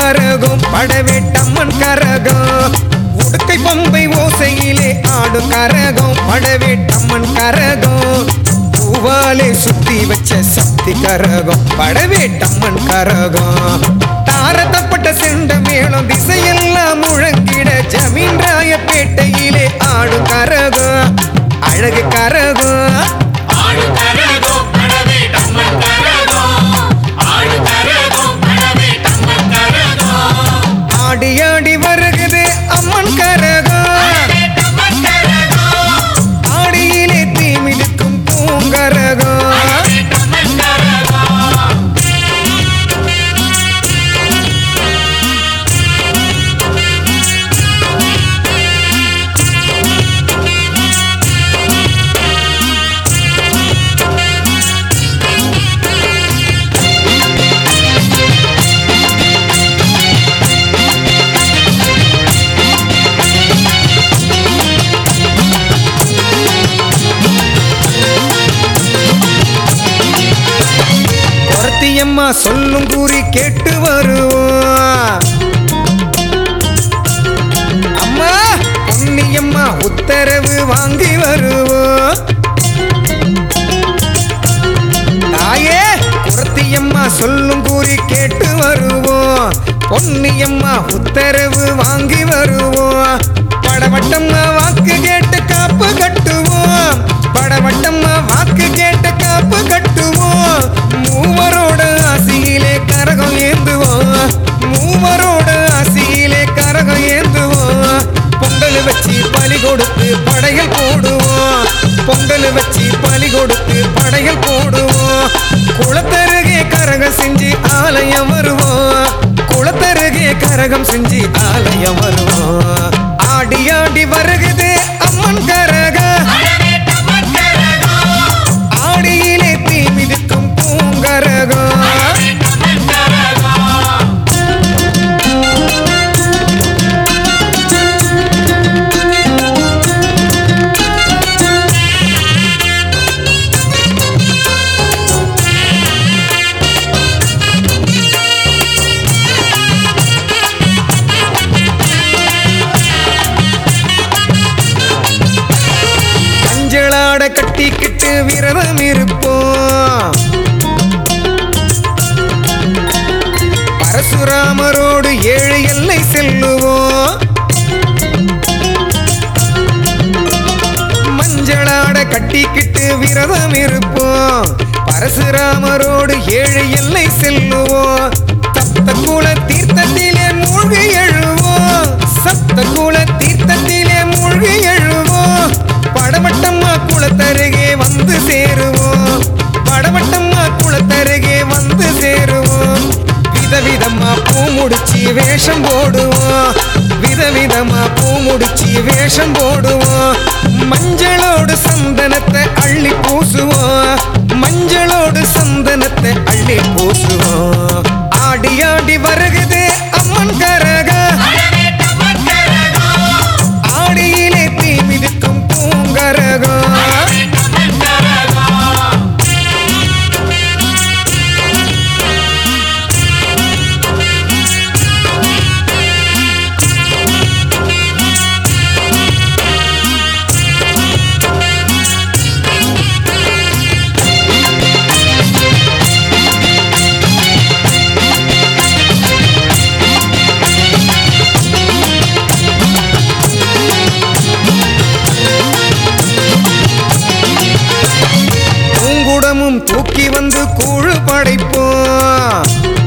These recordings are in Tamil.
கரகம் படவேட்டம்மன் கரகம் உடுக்கை பம்பை ஓசையிலே ஆடும் கரகம் படவேட்டம்மன் கரகம் பூவாலே சுத்தி வச்ச சக்தி கரகம் படவேட்டம்மன் கரகம் தாரத்தப்பட்ட செண்ட மேளம் திசையெல்லாம் முழங்கிட ஜமீன் ராயப்பேட்டையிலே ஆடும் கரகம் அழகு கரகம் ஆடு கரகோ படவே டம்மன் கரகோ ஆடு கரகோ படவே டம்மன் கரகோ ஆடி ஆடி வருகுது அம்மன் கரகம் படவே டம்மன் கரகோ ஆடியிலே தீ மிதிக்கும் பூங்கரகம் படவே டம்மன் கரகோ ஒருத்தியம்மா சொல்லும் கூறி கேட்டு வருவோம் அம்மா பொன்னியம்மா உத்தரவு வாங்கி வருவோம் தாயே குரத்தியம்மா சொல்லும் கூறி கேட்டு வருவோம் பொன்னியம்மா உத்தரவு வாங்கி வருவோம் படவட்டம்மா வாக்கு கேட்டு காப்பு கட்டுவோம் படவட்டம்மா வாக்கு கேட்டு காப்பு கட்டுவோம் மூவரோட ஆசியிலே கரகம் ஏந்துவோம் மூவரோட ஆசியிலே கரகம் ஏந்துவோம் பொங்கல் வச்சு பலி கொடுத்து படையல் போடுவோம் பொங்கல் வச்சு பலி கொடுத்து படையல் போடுவோம் குளத்தருகே கரகம் செஞ்சு ஆலயம் வருவோம் குளத்தருகே கரகம் செஞ்சு ஆலயம் வருவோம் ஆடி ஆடி வருகுது அம்மன் கரகம் படவே டம்மன் கரகோ ஆடியிலே தீ மிதிக்கும் பூங்கரகம் படவே டம்மன் கரகோ மஞ்சளாட கட்டிக்கிட்டு விரதம் இருப்போம் பரசுராமரோடு ஏழு எல்லை செல்லுவோம் மஞ்சளாட கட்டிக்கிட்டு விரதம் இருப்போம் பரசுராமரோடு ஏழு எல்லை செல்லுவோம் சப்த குல தீர்த்தத்திலே மூழ்கி எழுவோம் சப்த குல தீர்த்தத்திலே மூழ்கி எழுவோம் படமட்டம்மா குளத்தருகே வந்து சேருவோம் படமட்டம்மா குளத்தருகே வந்து சேருவோம் விதவிதமா பூ முடிச்சு வேஷம் போடுவோம் விதவிதமா பூ முடிச்சு வேஷம் போடுவோம் மஞ்சளோடு சந்தனத்தை அள்ளி பூசுவோம் மஞ்சளோடு சந்தனத்தை அள்ளி பூசுவோம் ஆடி ஆடி வருகுது அம்மன் கரக படவே டம்மன் கரகோ ஆடியிலே தீ மிதிக்கும் பூங்கரகம் படவே டம்மன் கரகோ பூங்குடமும் தூக்கி வந்து கூழு படைப்போம்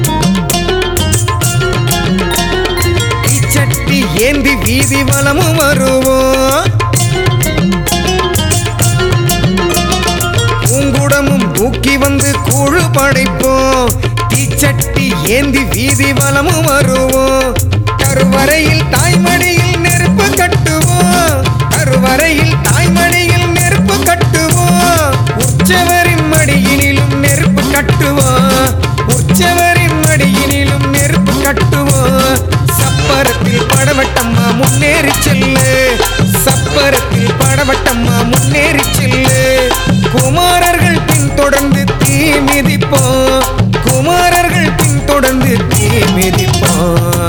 இச்சட்டி ஏந்தி வீதி வலமும் வருவோம் பூங்குடமும் தூக்கி வந்து கூழு படைப்போம் தீச்சட்டி ஏந்தி வீதி வலமும் வருவோம் கருவறையில் தாய்மடியில் நெருப்பு கட்டுவோம் கருவறையில் தாய்மடியில் நெருப்பு கட்டுவோம் உற்சவரின் மடியினிலும் நெருப்பு கட்டுவோம் உற்சவரின் மடியினிலும் நெருப்பு கட்டுவோம் சப்பரத்தில் படவட்டம்மா முன்னேறி செல்லு சப்பரத்தில் படவட்டம்மா முன்னேறி செல்லு குமாரர்கள் பின்தொடர்ந்து தீ மிதிப்போம் குமாரர்கள் பின்தொடர்ந்து தீ மிதிப்போம்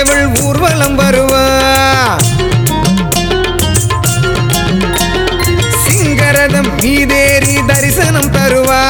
அன்னையவள் ஊர்வலம் வருவா சிங்கரதம் மீதேறி தரிசனம் தருவா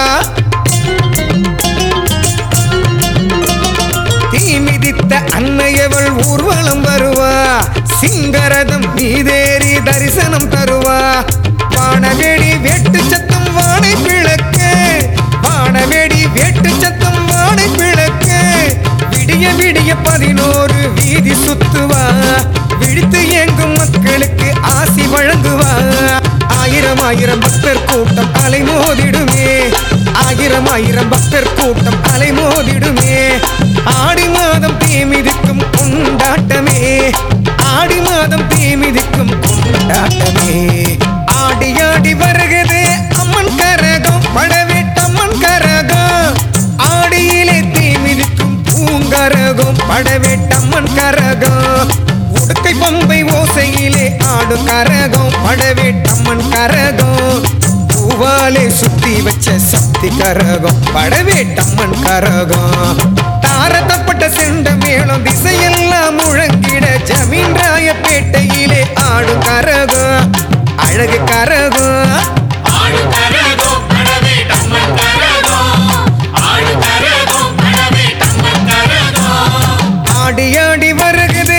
தீ மிதித்த அன்னையவள் ஊர்வலம் வருவா சிங்கரதம் மீதேறி தரிசனம் தருவா வானவேடி வேட்டு சத்தம் வானை பிளக்கு வானவேடி வேட்டு சத்தம் வானை பிளக்கு விடிய விடிய பதினோரு வீதி சுத்துவா விழித்து எங்கும் மக்களுக்கு ஆசி வழங்குவா ஆயிரம் ஆயிரம் பக்தர் கூட்டம் அலைமோதிடுமே ஆயிரம் ஆயிரம் பக்தர் கூட்டம் அலைமோதிடுமே ஆடி மாதம் தீமிதிக்கும் கொண்டாட்டமே ஆடி மாதம் தீமிதிக்கும் கொண்டாட்டமே ஆடி ஆடி வருகிறது அம்மன் கரகம் படவேட்டம்மன் கரகம் ஆடியிலே தீமிதிக்கும் பூங்கரகம் படவேட்டம்மன் கரகம் உடுக்கை பம்பை ஓசையிலே ஆடு கரகம் படவேட்டம்மன் கரகம் பூவாலே சுத்தி வச்ச சக்தி கரகம் படவேட்டம்மன் கரகம் தாரத்தப்பட்ட செண்ட மேளம் திசையெல்லாம் முழங்கிட ஜமீன் ராயப்பேட்டையிலே ஆடும் கரகம் அழகு கரகம் ஆடு கரகோ படவே டம்மன் கரகோ ஆடு கரகோ படவே டம்மன் கரகோ ஆடி ஆடி வருகிறது